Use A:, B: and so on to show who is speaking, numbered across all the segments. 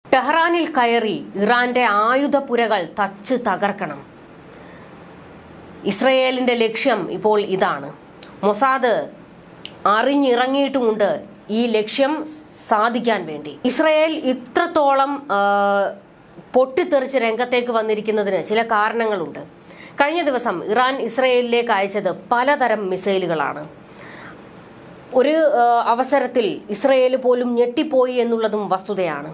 A: ടെഹ്റാനിൽ കയറി ഇറാന്റെ ആയുധപുരകൾ തച്ച് തകർക്കണം ഇസ്രയേലിന്റെ ലക്ഷ്യം ഇപ്പോൾ ഇതാണ് മൊസാദ് അറിഞ്ഞിറങ്ങിയിട്ടുമുണ്ട് ഈ ലക്ഷ്യം സാധിക്കാൻ വേണ്ടി ഇസ്രയേൽ ഇത്രത്തോളം ആ, പൊട്ടിത്തെറിച്ച് രംഗത്തേക്ക് വന്നിരിക്കുന്നതിന് ചില കാരണങ്ങളുണ്ട് കഴിഞ്ഞ ദിവസം ഇറാൻ ഇസ്രയേലിലേക്ക് അയച്ചത് പലതരം മിസൈലുകളാണ് ഒരു ആ, അവസരത്തിൽ ഇസ്രയേൽ പോലും ഞെട്ടിപ്പോയി എന്നുള്ളതും വസ്തുതയാണ്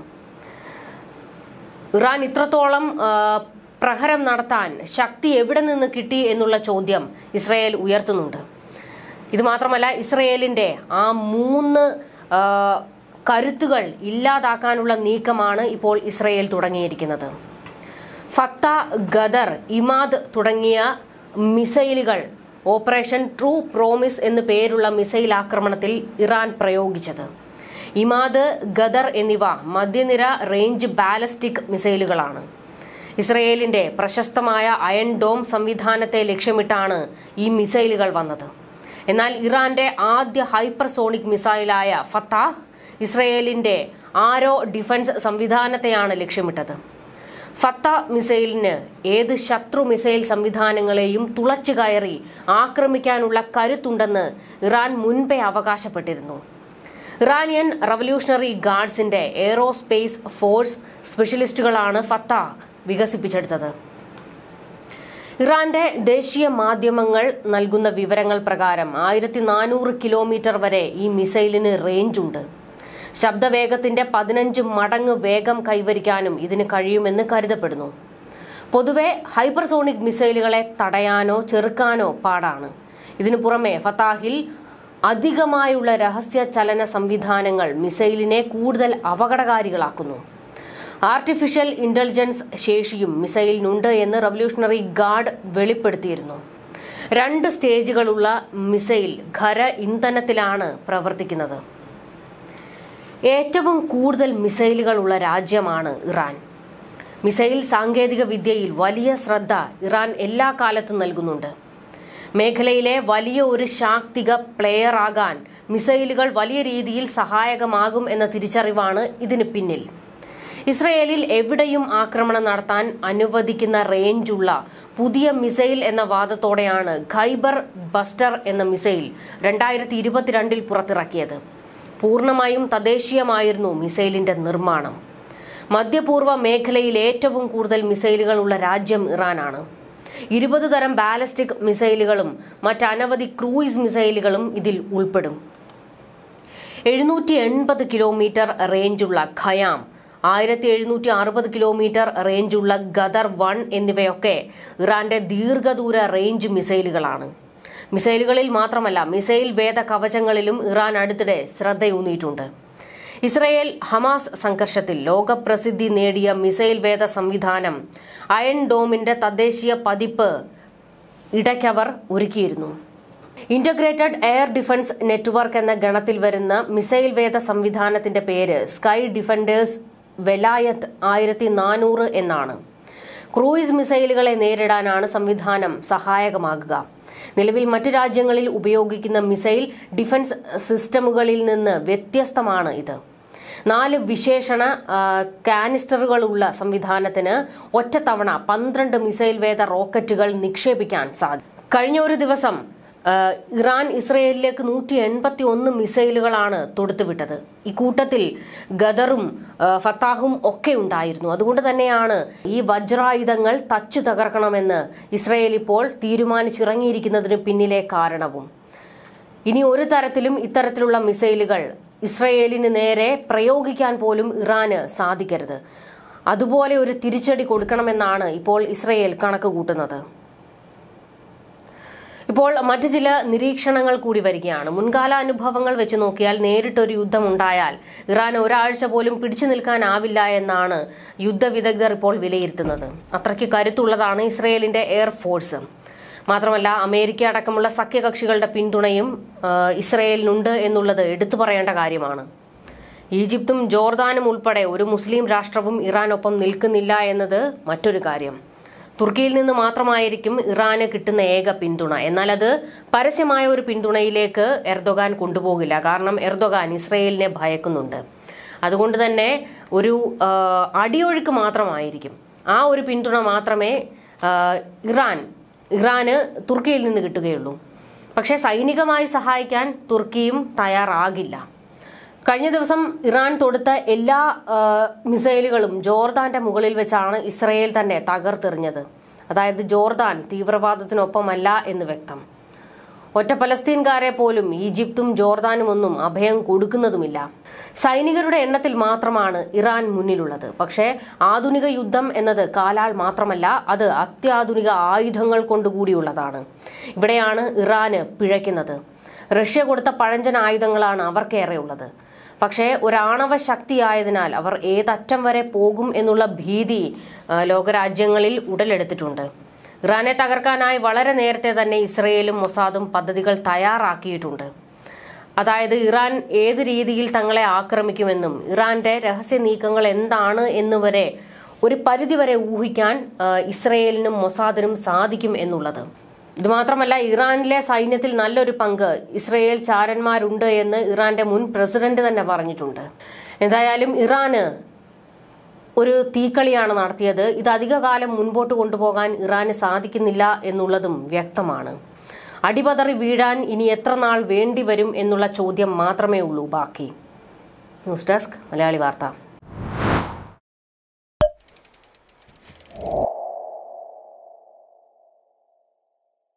A: ഇറാൻ ഇത്രത്തോളം ആ, പ്രഹരം നടത്താൻ ശക്തി എവിടെ നിന്ന് കിട്ടി എന്നുള്ള ചോദ്യം ഇസ്രയേൽ ഉയർത്തുന്നുണ്ട് ഇത് മാത്രമല്ല ഇസ്രയേലിന്റെ ആ മൂന്ന് ആ, കരുത്തുകൾ ഇല്ലാതാക്കാനുള്ള നീക്കമാണ് ഇപ്പോൾ ഇസ്രയേൽ തുടങ്ങിയിരിക്കുന്നത് ഫത്ത ഗദർ ഇമാദ് തുടങ്ങിയ മിസൈലുകൾ ഓപ്പറേഷൻ ട്രൂ പ്രോമിസ് എന്ന് പേരുള്ള മിസൈൽ ആക്രമണത്തിൽ ഇറാൻ പ്രയോഗിച്ചത് ഇമാദ് ഗദർ എന്നിവ മധ്യനിര റേഞ്ച് ബാലസ്റ്റിക് മിസൈലുകളാണ് ഇസ്രയേലിന്റെ പ്രശസ്തമായ അയൺ ഡോം സംവിധാനത്തെ ലക്ഷ്യമിട്ടാണ് ഈ മിസൈലുകൾ വന്നത് എന്നാൽ ഇറാന്റെ ആദ്യ ഹൈപ്പർസോണിക് മിസൈലായ ഫത്താഹ് ഇസ്രയേലിന്റെ ആരോ ഡിഫൻസ് സംവിധാനത്തെയാണ് ലക്ഷ്യമിട്ടത് ഫത്ത മിസൈലിന് ഏത് ശത്രു മിസൈൽ സംവിധാനങ്ങളെയും തുളച്ചു കയറി ആക്രമിക്കാനുള്ള കരുത്തുണ്ടെന്ന് ഇറാൻ മുൻപേ അവകാശപ്പെട്ടിരുന്നു ഇറാനിയൻ റവല്യൂഷണറി ഗാർഡ്സിന്റെ എയ്റോസ്പേസ് ഫോഴ്സ് സ്പെഷ്യലിസ്റ്റുകളാണ് ഫത്ത വികസിപ്പിച്ചെടുത്തത് ഇറാന്റെ ദേശീയ മാധ്യമങ്ങൾ നൽകുന്ന വിവരങ്ങൾ പ്രകാരം ആയിരത്തി നാനൂറ് കിലോമീറ്റർ വരെ ഈ മിസൈലിന് റേഞ്ച് ഉണ്ട് ശബ്ദവേഗത്തിന്റെ പതിനഞ്ച് മടങ്ങ് വേഗം കൈവരിക്കാനും ഇതിന് കഴിയുമെന്ന് കരുതപ്പെടുന്നു പൊതുവെ ഹൈപ്പർസോണിക് മിസൈലുകളെ തടയാനോ ചെറുക്കാനോ പാടാണ് ഇതിനു പുറമെ ഫത്താഹിൽ അധികമായുള്ള രഹസ്യ ചലന സംവിധാനങ്ങൾ മിസൈലിനെ കൂടുതൽ അപകടകാരികളാക്കുന്നു ആർട്ടിഫിഷ്യൽ ഇന്റലിജൻസ് ശേഷിയും മിസൈലിനുണ്ട് എന്ന് റവല്യൂഷണറി ഗാർഡ് വെളിപ്പെടുത്തിയിരുന്നു രണ്ട് സ്റ്റേജുകളുള്ള മിസൈൽ ഖര ഇന്ധനത്തിലാണ് പ്രവർത്തിക്കുന്നത് ഏറ്റവും കൂടുതൽ മിസൈലുകളുള്ള രാജ്യമാണ് ഇറാൻ മിസൈൽ സാങ്കേതിക വിദ്യയിൽ വലിയ ശ്രദ്ധ ഇറാൻ എല്ലാ കാലത്തും നൽകുന്നുണ്ട് മേഖലയിലെ വലിയ ഒരു ശാക്തിക പ്ലെയർ ആകാൻ മിസൈലുകൾ വലിയ രീതിയിൽ സഹായകമാകും എന്ന തിരിച്ചറിവാണ് ഇതിന് പിന്നിൽ ഇസ്രയേലിൽ എവിടെയും ആക്രമണം നടത്താൻ അനുവദിക്കുന്ന റേഞ്ചുള്ള പുതിയ മിസൈൽ എന്ന വാദത്തോടെയാണ് ഖൈബർ ബസ്റ്റർ എന്ന മിസൈൽ രണ്ടായിരത്തി ഇരുപത്തിരണ്ടിൽ പുറത്തിറക്കിയത് പൂർണ്ണമായും തദ്ദേശീയമായിരുന്നു മിസൈലിന്റെ നിർമ്മാണം മധ്യപൂർവ്വ മേഖലയിൽ ഏറ്റവും കൂടുതൽ മിസൈലുകൾ ഉള്ള രാജ്യം ഇറാനാണ് ഇരുപത് തരം ബാലസ്റ്റിക് മിസൈലുകളും മറ്റനവധി ക്രൂയിസ് മിസൈലുകളും ഇതിൽ ഉൾപ്പെടും എഴുന്നൂറ്റി എൺപത് കിലോമീറ്റർ റേഞ്ചുള്ള ഖയാം ആയിരത്തി എഴുന്നൂറ്റി അറുപത് കിലോമീറ്റർ റേഞ്ചുള്ള ഗദർ വൺ എന്നിവയൊക്കെ ഇറാന്റെ ദീർഘദൂര റേഞ്ച് മിസൈലുകളാണ് മിസൈലുകളിൽ മാത്രമല്ല മിസൈൽ വേദ കവചങ്ങളിലും ഇറാൻ അടുത്തിടെ ശ്രദ്ധയൂന്നിയിട്ടുണ്ട് ഇസ്രയേൽ ഹമാസ് സംഘർഷത്തിൽ ലോകപ്രസിദ്ധി നേടിയ മിസൈൽ വേദ സംവിധാനം അയൺ ഡോമിന്റെ തദ്ദേശീയ പതിപ്പ് ഇടയ്ക്കവർ ഒരുക്കിയിരുന്നു ഇന്റഗ്രേറ്റഡ് എയർ ഡിഫൻസ് നെറ്റ്വർക്ക് എന്ന ഗണത്തിൽ വരുന്ന മിസൈൽ വേദ സംവിധാനത്തിന്റെ പേര് സ്കൈ ഡിഫൻഡേഴ്സ് വെലായത്ത് ആയിരത്തി നാനൂറ് എന്നാണ് ക്രൂയിസ് മിസൈലുകളെ നേരിടാനാണ് സംവിധാനം സഹായകമാകുക നിലവിൽ മറ്റ് രാജ്യങ്ങളിൽ ഉപയോഗിക്കുന്ന മിസൈൽ ഡിഫൻസ് സിസ്റ്റമുകളിൽ നിന്ന് വ്യത്യസ്തമാണ് ഇത് നാല് വിശേഷണ ആ, കാനിസ്റ്ററുകളുള്ള സംവിധാനത്തിന് ഒറ്റത്തവണ പന്ത്രണ്ട് മിസൈൽ വേദ റോക്കറ്റുകൾ നിക്ഷേപിക്കാൻ സാധിക്കും കഴിഞ്ഞ ഒരു ദിവസം ആ, ഇറാൻ ഇസ്രയേലിലേക്ക് നൂറ്റി എൺപത്തി ഒന്ന് മിസൈലുകളാണ് തൊടുത്തുവിട്ടത് ഇക്കൂട്ടത്തിൽ ഗദറും ആ, ഫത്താഹും ഒക്കെ ഉണ്ടായിരുന്നു അതുകൊണ്ട് തന്നെയാണ് ഈ വജ്രായുധങ്ങൾ തച്ചു തകർക്കണമെന്ന് ഇസ്രയേൽ ഇപ്പോൾ തീരുമാനിച്ചിറങ്ങിയിരിക്കുന്നതിന് പിന്നിലെ കാരണവും ഇനി ഒരു തരത്തിലും ഇത്തരത്തിലുള്ള മിസൈലുകൾ ഇസ്രയേലിന് നേരെ പ്രയോഗിക്കാൻ പോലും ഇറാന് സാധിക്കരുത് അതുപോലെ ഒരു തിരിച്ചടി കൊടുക്കണമെന്നാണ് ഇപ്പോൾ ഇസ്രയേൽ കണക്ക് കൂട്ടുന്നത് ഇപ്പോൾ മറ്റു ചില നിരീക്ഷണങ്ങൾ കൂടി വരികയാണ് മുൻകാല അനുഭവങ്ങൾ വെച്ച് നോക്കിയാൽ നേരിട്ടൊരു യുദ്ധം ഉണ്ടായാൽ ഇറാൻ ഒരാഴ്ച പോലും പിടിച്ചു നിൽക്കാനാവില്ല എന്നാണ് യുദ്ധവിദഗ്ധർ ഇപ്പോൾ വിലയിരുത്തുന്നത് അത്രയ്ക്ക് കരുത്തുള്ളതാണ് ഇസ്രയേലിന്റെ എയർഫോഴ്സ് മാത്രമല്ല അമേരിക്ക അടക്കമുള്ള സഖ്യകക്ഷികളുടെ പിന്തുണയും ആ, ഇസ്രയേലിനുണ്ട് എന്നുള്ളത് എടുത്തു പറയേണ്ട കാര്യമാണ് ഈജിപ്തും ജോർദാനും ഉൾപ്പെടെ ഒരു മുസ്ലിം രാഷ്ട്രവും ഇറാനൊപ്പം നിൽക്കുന്നില്ല എന്നത് മറ്റൊരു കാര്യം തുർക്കിയിൽ നിന്ന് മാത്രമായിരിക്കും ഇറാന് കിട്ടുന്ന ഏക പിന്തുണ എന്നാൽ അത് പരസ്യമായ ഒരു പിന്തുണയിലേക്ക് എർദോഗാൻ കൊണ്ടുപോകില്ല കാരണം എർദോഗാൻ ഇസ്രയേലിനെ ഭയക്കുന്നുണ്ട് അതുകൊണ്ട് തന്നെ ഒരു ആ, അടിയൊഴുക്ക് മാത്രമായിരിക്കും ആ ഒരു പിന്തുണ മാത്രമേ ആ, ഇറാൻ ഇറാന് തുർക്കിയിൽ നിന്ന് കിട്ടുകയുള്ളൂ പക്ഷേ സൈനികമായി സഹായിക്കാൻ തുർക്കിയും തയ്യാറാകില്ല കഴിഞ്ഞ ദിവസം ഇറാൻ തൊടുത്ത എല്ലാ ആ, മിസൈലുകളും ജോർദാന്റെ മുകളിൽ വെച്ചാണ് ഇസ്രയേൽ തന്നെ തകർത്തെറിഞ്ഞത് അതായത് ജോർദാൻ തീവ്രവാദത്തിനൊപ്പമല്ല എന്ന് വ്യക്തം ഒറ്റ പലസ്തീൻകാരെ പോലും ഈജിപ്തും ജോർദാനും ഒന്നും അഭയം കൊടുക്കുന്നതുമില്ല സൈനികരുടെ എണ്ണത്തിൽ മാത്രമാണ് ഇറാൻ മുന്നിലുള്ളത് പക്ഷേ ആധുനിക യുദ്ധം എന്നത് കാലാൾ മാത്രമല്ല അത് അത്യാധുനിക ആയുധങ്ങൾ കൊണ്ടുകൂടിയുള്ളതാണ് ഇവിടെയാണ് ഇറാന് പിഴയ്ക്കുന്നത് റഷ്യ കൊടുത്ത പഴഞ്ചൻ ആയുധങ്ങളാണ് അവർക്കേറെ ഉള്ളത് പക്ഷേ ഒരാണവ ശക്തിയായതിനാൽ അവർ ഏതറ്റം വരെ പോകും എന്നുള്ള ഭീതി ആ, ലോകരാജ്യങ്ങളിൽ ഉടലെടുത്തിട്ടുണ്ട് ഇറാനെ തകർക്കാനായി വളരെ നേരത്തെ തന്നെ ഇസ്രയേലും മൊസാദും പദ്ധതികൾ തയ്യാറാക്കിയിട്ടുണ്ട് അതായത് ഇറാൻ ഏത് രീതിയിൽ തങ്ങളെ ആക്രമിക്കുമെന്നും ഇറാന്റെ രഹസ്യ നീക്കങ്ങൾ എന്താണ് എന്നുവരെ ഒരു പരിധിവരെ ഊഹിക്കാൻ ആ, ഇസ്രയേലിനും മൊസാദിനും സാധിക്കും എന്നുള്ളത് ഇത് മാത്രമല്ല ഇറാനിലെ സൈന്യത്തിൽ നല്ലൊരു പങ്ക് ഇസ്രയേൽ ചാരന്മാരുണ്ട് എന്ന് ഇറാന്റെ മുൻ പ്രസിഡന്റ് തന്നെ പറഞ്ഞിട്ടുണ്ട് എന്തായാലും ഇറാന് ഒരു തീക്കളിയാണ് നടത്തിയത് ഇത് അധികകാലം മുൻപോട്ട് കൊണ്ടുപോകാൻ ഇറാന് സാധിക്കുന്നില്ല എന്നുള്ളതും വ്യക്തമാണ് അടിപതറി വീഴാൻ ഇനി എത്ര നാൾ വേണ്ടിവരും എന്നുള്ള ചോദ്യം മാത്രമേ ഉള്ളൂ ബാക്കി ന്യൂസ് ഡെസ്ക് മലയാളി വാർത്ത